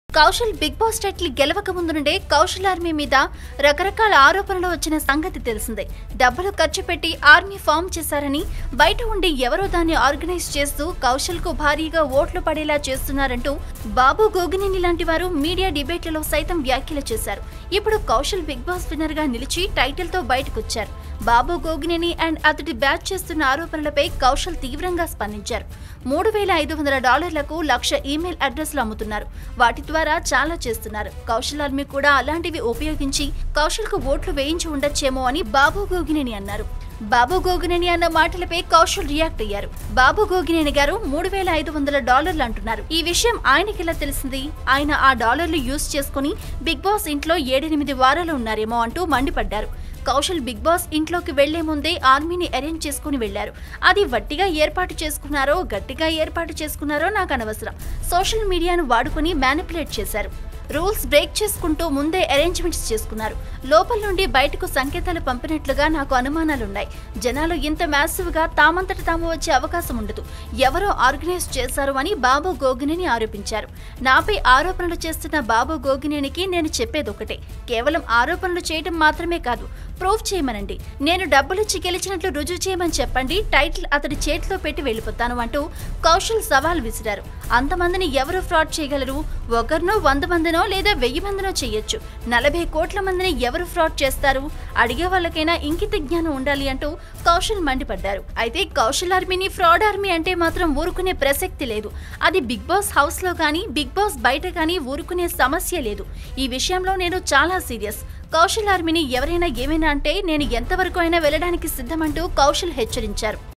Kaushal Bigg Boss title గెలవక ముందు నుండే కౌశల్ ఆర్మీ మీద రకరకాల ఆరోపణలు వచ్చిన సంగతి తెలిసిందే డబ్బులు ఖర్చు పెట్టి ఆర్మీ ఫామ్ చేశారని బయట ఉండి ఎవరో దాన్ని ఆర్గనైజ్ చేస్తూ కౌశల్ కు భారీగా ఓట్లు పడేలా చేస్తున్నారంటూ బాబు గోగినేని లాంటి వారు మీడియా డిబేట్లలో సైతం వ్యాఖ్యలు చేశారు ఇప్పుడు కౌశల్ బిగ్ బాస్ విన్నర్ గా నిలిచి టైటిల్ తో బయటకొచ్చారు బాబు గోగినేని అండ్ అతడి బ్యాచ్ చేస్తున్న ఆరోపణలపై కౌశల్ తీవ్రంగా స్పందించారు మూడు వేల ఐదు వందల డాలర్లకు లక్ష ఈమెయిల్ అడ్రస్లు అమ్ముతున్నారు వాటి ద్వారా చాలా చేస్తున్నారు కౌశల్ ఆర్మీ కూడా అలాంటివి ఉపయోగించి కౌశల్ కు ఓట్లు వేయించి ఉండొచ్చేమో అని బాబు గోగినేని అన్నారు బాబు గోగినేని అన్న మాటలపై కౌశల్ రియాక్ట్ అయ్యారు బాబు గోగినేని గారు మూడు వేల ఐదు వందల డాలర్లు అంటున్నారు ఈ విషయం ఆయనకి ఎలా తెలిసింది ఆయన ఆ డాలర్లు యూజ్ చేసుకుని బిగ్ బాస్ ఇంట్లో ఏడెనిమిది వారాలు ఉన్నారేమో అంటూ మండిపడ్డారు కౌశల్ బిగ్ బాస్ ఇంట్లోకి వెళ్లే ముందే ఆర్మీని అరేంజ్ చేసుకుని వెళ్లారు అది వట్టిగా ఏర్పాటు చేసుకున్నారో గట్టిగా ఏర్పాటు చేసుకున్నారో నాకు అనవసరం సోషల్ మీడియాను వాడుకుని మ్యానిపులేట్ చేశారు రూల్స్ బ్రేక్ చేసుకుంటూ ముందే అరేంజ్మెంట్స్ చేసుకున్నారు లోపల నుండి బయటకు సంకేతాలు పంపినట్లుగా నాకు అనుమానాలున్నాయి జనాలు ఇంత మ్యాసివ్ గా తామంతట తాము వచ్చే అవకాశం ఉండదు ఎవరో ఆర్గనైజ్ చేశారు అని బాబు గోగినేని ఆరోపించారు నాపై ఆరోపణలు చేస్తున్న బాబు గోగినేనికి నేను చెప్పేది ఒకటే కేవలం ఆరోపణలు చేయడం మాత్రమే కాదు ప్రూఫ్ చేయమనండి నేను డబ్బులిచ్చి గెలిచినట్లు రుజువు చేయమని చెప్పండి టైటిల్ అతడి చేతిలో పెట్టి వెళ్ళిపోతాను అంటూ కౌశల్ సవాల్ విసిరారు అంతమందిని ఎవరు ఫ్రాడ్ చేయగలరు ఒకరినో వంద మందినో లేదా వెయ్యి మందినో చేయొచ్చు నలభై కోట్ల మందిని ఎవరు ఫ్రాడ్ చేస్తారు అడిగే వాళ్ళకైనా ఇంకిత జ్ఞానం ఉండాలి అంటూ కౌశల్ మండిపడ్డారు అయితే కౌశల్ ఆర్మీని ఫ్రాడ్ ఆర్మీ అంటే మాత్రం ఊరుకునే ప్రసక్తి లేదు అది బిగ్ బాస్ హౌస్ లో కానీ బిగ్ బాస్ బయట కానీ ఊరుకునే సమస్య లేదు ఈ విషయంలో నేను చాలా సీరియస్ కౌశల్ ఆర్మీని ఎవరైనా ఏమైనా అంటే నేను ఎంతవరకు అయినా వెళ్ళడానికి సిద్ధమంటూ కౌశల్ హెచ్చరించారు